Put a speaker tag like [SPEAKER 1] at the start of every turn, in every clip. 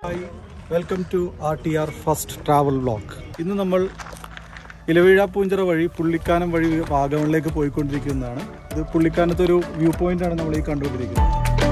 [SPEAKER 1] Hi welcome to R T R first travel vlog ഇന്ന് നമ്മൾ ഇലവീഴ പൂഞ്ചിറ വഴി പുള്ളിക്കാനം വഴി വാഗമണിലേക്ക് പോയിക്കൊണ്ടിരിക്കുന്നതാണ് ഇത് പുള്ളിക്കാനത്തെ ഒരു വ്യൂ പോയിന്റ് ആണ് നമ്മൾ ഈ കണ്ടുകൊണ്ടിരിക്കുന്നത്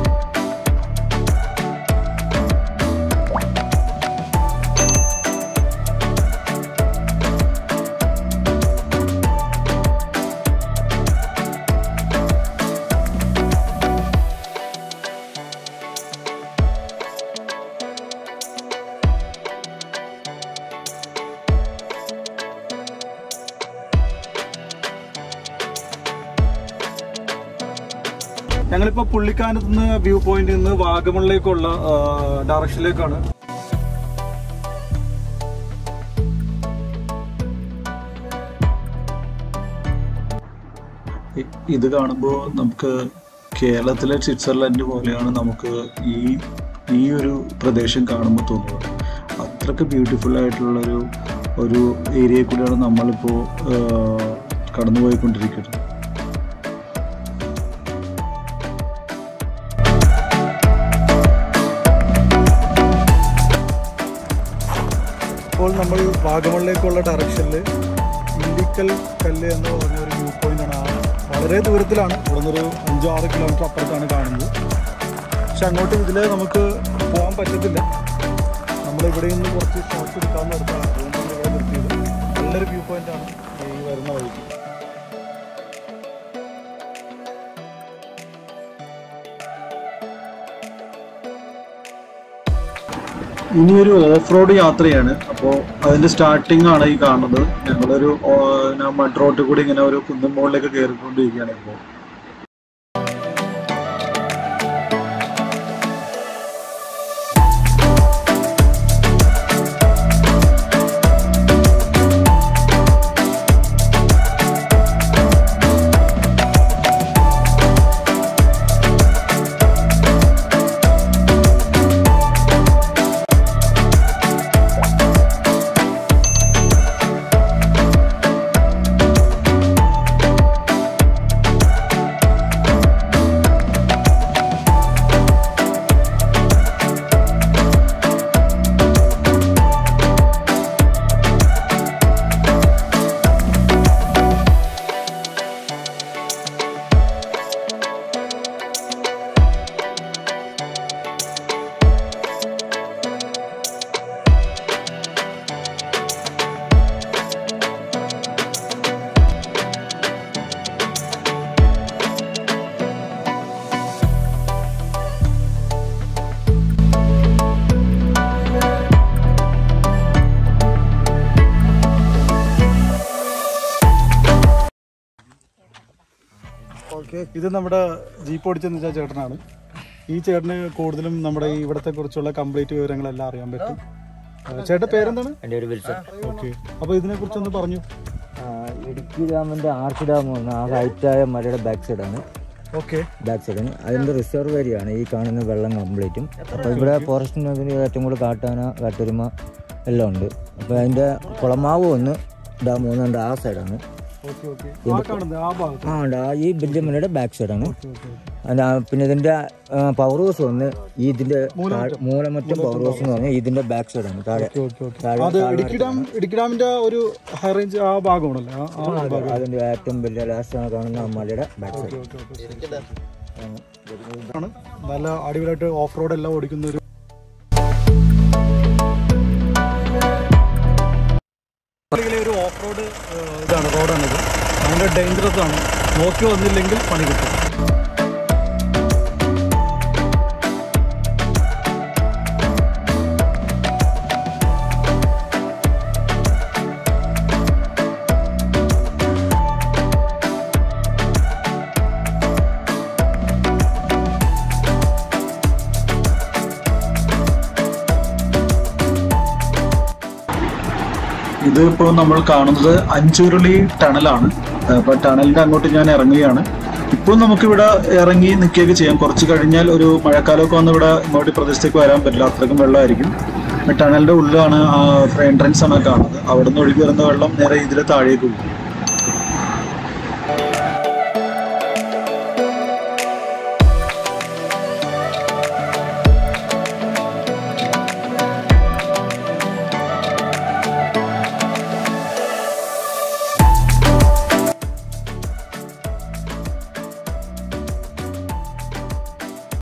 [SPEAKER 1] ഞങ്ങളിപ്പോൾ പുള്ളിക്കാനത്ത് നിന്ന് വ്യൂ പോയിന്റിൽ നിന്ന് വാഗമണിലേക്കുള്ള ഡയറക്ഷനിലേക്കാണ്
[SPEAKER 2] ഇ- ഇത് കാണുമ്പോൾ നമുക്ക് കേരളത്തിലെ സ്വിറ്റ്സർലൻഡ് പോലെയാണ് നമുക്ക് ഈ ഈ ഒരു പ്രദേശം കാണുമ്പോൾ തോന്നുന്നത് അത്രക്ക് ബ്യൂട്ടിഫുൾ ആയിട്ടുള്ളൊരു ഒരു ഏരിയയിൽ കൂടിയാണ് നമ്മളിപ്പോൾ കടന്നുപോയിക്കൊണ്ടിരിക്കുന്നത്
[SPEAKER 1] ഇപ്പോൾ നമ്മൾ വാഗമണിലേക്കുള്ള ഡയറക്ഷനിൽ ഇല്ലിക്കൽ കല്ല് എന്ന് പറഞ്ഞ ഒരു വ്യൂ പോയിന്റ് ആണ് ആ വളരെ ദൂരത്തിലാണ് ഇവിടെ നിന്നൊരു അഞ്ചോ ആറ് കിലോമീറ്റർ അപ്പുറത്താണ് കാണുന്നത് പക്ഷെ അങ്ങോട്ട് ഇതിൽ നമുക്ക് പോകാൻ പറ്റത്തില്ല നമ്മൾ ഇവിടെ നിന്ന് കുറച്ച് ഷോർട്ട് എടുക്കാമെന്ന് ഓർത്താണ് അതുകൊണ്ടാണ് ഇവിടെ നിർത്തിയത് നല്ലൊരു വ്യൂ പോയിന്റ് ആണ് ഈ വരുന്ന വഴിക്ക്
[SPEAKER 2] ഇനി ഒരു ഓഫ് റോഡ് യാത്രയാണ് അപ്പോൾ അതിന്റെ സ്റ്റാർട്ടിംഗ് ആണ് ഈ കാണുന്നത് ഞങ്ങളൊരു മഡ് റോഡിൽ കൂടി ഇങ്ങനെ ഒരു കുന്നിൻ മുകളിലേക്ക് കയറിക്കൊണ്ടിരിക്കുകയാണ് ഇപ്പോൾ
[SPEAKER 1] ഓക്കെ ഇത് നമ്മുടെ ജീപ്പ് ഓടിച്ചെന്ന് വെച്ചാൽ ചേട്ടനാണ് ഈ ചേട്ടന് കൂടുതലും നമ്മുടെ ഈ ഇവിടത്തെ കുറിച്ചുള്ള കംപ്ലീറ്റ് വിവരങ്ങളെല്ലാം അറിയാൻ പറ്റും ആ, ചേട്ടന്റെ പേരെന്താണ്
[SPEAKER 3] എൻ്റെ ഒരു വിൽസൺ
[SPEAKER 1] ഓക്കെ അപ്പൊ ഇതിനെ കുറിച്ചൊന്ന് പറഞ്ഞു
[SPEAKER 3] ആ, ഇടുക്കി ഡാമിൻ്റെ ആർച്ച് ഡാം എന്ന് ആ ഹൈറ്റായ മലയുടെ ബാക്ക് സൈഡാണ്
[SPEAKER 1] ഓക്കെ
[SPEAKER 3] ബാക്ക് സൈഡാണ് അതിൻ്റെ റിസർവ് ഏരിയ ആണ് ഈ കാണുന്ന വെള്ളം കംപ്ലീറ്റും അപ്പോൾ ഇവിടെ ഫോറസ്റ്റിന് അതിന് ഏറ്റവും കൂടുതൽ കാട്ടാന കാട്ടുരുമ എല്ലാം ഉണ്ട് അപ്പോൾ അതിൻ്റെ കുളമാവ് ഒന്ന് ഡാം ഒന്നുണ്ട് ആ സൈഡാണ്
[SPEAKER 1] ഓക്കെ ഓക്കെ ആ കാണുന്നത് ആ ഭാഗത്ത്
[SPEAKER 3] ആ ഉണ്ട് ആ ഈ വലിയ മലയുടെ ബാക്ക് സൈഡാണ്
[SPEAKER 1] ഓക്കെ ഓക്കെ
[SPEAKER 3] അതിന് ആ- പിന്നെ ഇതിൻ്റെ പവർ ഹൗസ് വന്ന് ഈ ഇതിൻ്റെ താഴെ- മൂലമറ്റം പവർ ഹൗസ് എന്ന് പറഞ്ഞാൽ ഇതിൻ്റെ ബാക്ക് സൈഡാണ് താഴെ
[SPEAKER 1] ഓക്കെ ഓക്കെ
[SPEAKER 3] താഴെ
[SPEAKER 1] അത് ഇടുക്കി ഡാം ഇടുക്കി ഡാമിന്റെ ഒരു ഹൈ റേഞ്ച് ആ ഭാഗമാണല്ലേ ആ ആ ഭാഗം
[SPEAKER 3] അതിൻ്റെ ഏറ്റവും വലിയ ലാസ്റ്റാണ് കാണുന്ന ആ മലയുടെ ബാക്ക് സൈഡ്
[SPEAKER 1] ഓക്കെ ഓക്കെ ശരി, ശരി. ആണ് നല്ല അടിപൊളിയായിട്ട് ഓഫ് റോഡ് എല്ലാം ഓടിക്കുന്ന ഒരു ഒരു ഓഫ് റോഡ് ഇതാണ് റോഡാണിത് ഭയങ്കര ഡേഞ്ചറസ് ആണ് നോക്കി വന്നില്ലെങ്കിൽ പണി കിട്ടും
[SPEAKER 2] ഇത് ഇപ്പോൾ നമ്മൾ കാണുന്നത് അഞ്ചുരുളി ടണലാണ് അപ്പോൾ ടണലിന്റെ അങ്ങോട്ട് ഞാൻ ഇറങ്ങുകയാണ് ഇപ്പോൾ നമുക്കിവിടെ ഇറങ്ങി നിൽക്കുകയൊക്കെ ചെയ്യാം കുറച്ച് കഴിഞ്ഞാൽ ഒരു മഴക്കാലമൊക്കെ വന്ന് ഇവിടെ ഇങ്ങോട്ട് ഈ പ്രദേശത്തേക്ക് വരാൻ പറ്റില്ല അത്രയ്ക്കും വെള്ളമായിരിക്കും ടണലിന്റെ ഉള്ളിലാണ് എൻട്രൻസ് ആണ് കാണുന്നത് അവിടെ നിന്ന് ഒഴുകി വരുന്ന വെള്ളം നേരെ ഇതിലെ താഴേക്ക് പോകും